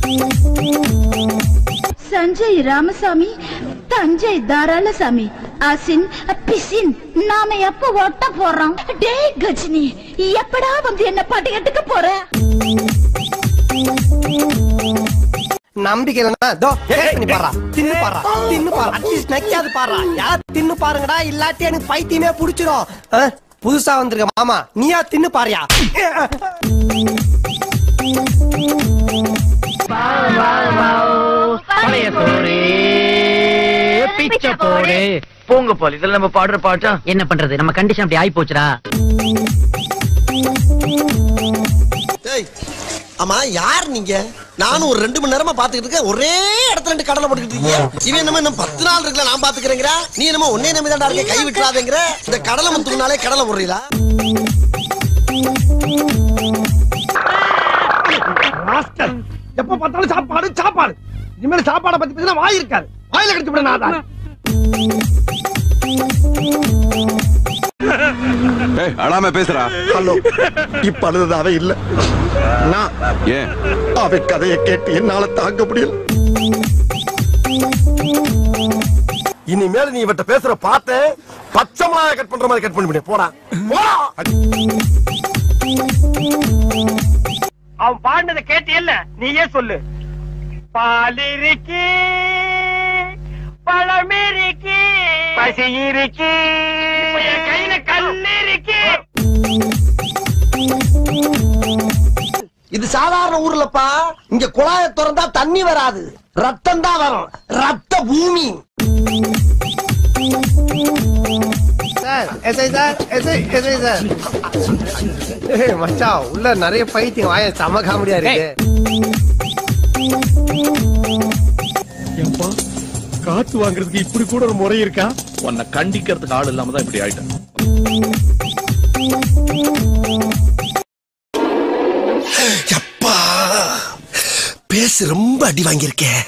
சஞ்சய் ராமசாமி தஞ்சை தாராளசாமி அசின் பிசின் நாம எப்ப ஓட்ட போறோம் டேய் கஜினி எப்படா வந்து என்ன பாட்டு கேட்டுக்க போற நம்பிக்கை இல்லைன்னா தோ டேஸ்ட் பண்ணி பாறா தின்னு பாறா தின்னு பாறா அட்லீஸ்ட் நக்கியாது பாறா யார் தின்னு பாருங்கடா இல்லாட்டி எனக்கு பைத்தியமே புடிச்சிடும் ஆ, புதுசா வந்திருக்க மாமா நீயா தின்னு பாரியா பழைய சோறு பிச்சை போடு போங்க பால் இதெல்லாம் நம்ம பாடுற பாட்டா என்ன பண்றது நம்ம கண்டிஷன் அப்படி ஆயி போச்சுடா ஏய் ஆமா யார் நீங்க நானும் ஒரு ரெண்டு மணி நேரமா பாத்துக்கிட்டு இருக்கேன் ஒரே இடத்துல ரெண்டு கடலை போட்டுக்கிட்டு இருக்கீங்க இவன் என்னமோ இன்னும் பத்து நாள் இருக்குல்ல நான் பாத்துக்கிறேங்கிற நீ என்னமோ ஒன்னே நம்பி தான்டா இருக்க கை விட்டுறாதேங்கிற இந்த கடலை முத்துக்குனாலே கடலை போடுறீங்களா எப்ப பார்த்தாலும் சாப்பாடு சாப்பாடு இனிமேல் சாப்பாடை பத்தி பேசினா வாய் இருக்காது வாயில கடிச்சு விட நான் ஏய் அழாம பேசுறா ஹலோ இப்ப அழுது அவன் இல்ல நான் ஏன் அவன் கதையை கேட்டு என்னால தாங்க முடியல இனிமேல் நீ இவட்ட பேசுற பார்த்தேன் பச்சை மிளகாய் கட் பண்ற மாதிரி கட் பண்ணி போடா போடா அவன் பாடினதை கேட்டியல்ல நீயே சொல்லு பாலிருக்கி பழமிருக்கி பசி இருக்கி கையில கல்லு இருக்கு இது சாதாரண ஊர்லப்பா இங்க குழாய திறந்தா தண்ணி வராது ரத்தம் தான் வரும் ரத்த பூமி sir SI sir SI SI sir ஏய் மச்சான் உள்ள நிறைய பைத்தியம் வாய செம காமெடியா இருக்கு காத்து வாங்குறதுக்கு இப்படி கூட ஒரு முறை இருக்கா உன்னை கண்டிக்கிறதுக்கு ஆள் இல்லாம தான் இப்படி ஆயிட்டேன் எப்பா பேசு ரொம்ப அடி வாங்கியிருக்கேன்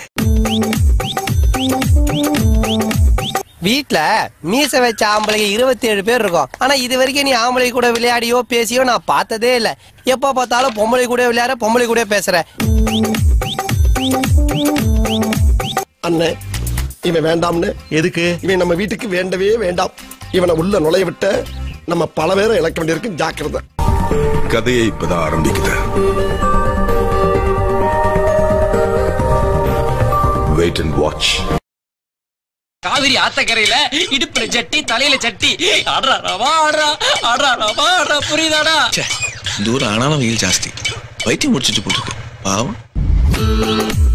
வீட்ல மீச வச்ச ஆம்பளைங்க இருபத்தி ஏழு பேர் இருக்கும் ஆனா இது வரைக்கும் நீ ஆம்பளை கூட விளையாடியோ பேசியோ நான் பார்த்ததே இல்ல எப்ப பார்த்தாலும் பொம்பளை கூட விளையாட பொம்பளை கூட பேசுற அண்ணே இவன் வேண்டாம்னு எதுக்கு இவன் நம்ம வீட்டுக்கு வேண்டவே வேண்டாம் இவனை உள்ள நுழைய விட்ட நம்ம பல பேரை இழக்க வேண்டியிருக்கு ஜாக்கிரதை கதையை இப்பதான் ஆரம்பிக்குது வெயிட் அண்ட் வாட்ச் காவிரி ஆத்தக்கரையில இடுப்புல சட்டி தலையில சட்டி ஆடுறா ரவா ஆடுறா ஆடுறா ரவா ஆடுறா புரியுதாடா தூரம் ஆனாலும் வெயில் ஜாஸ்தி வைத்தியம் முடிச்சிட்டு போட்டுருக்கு பாவம்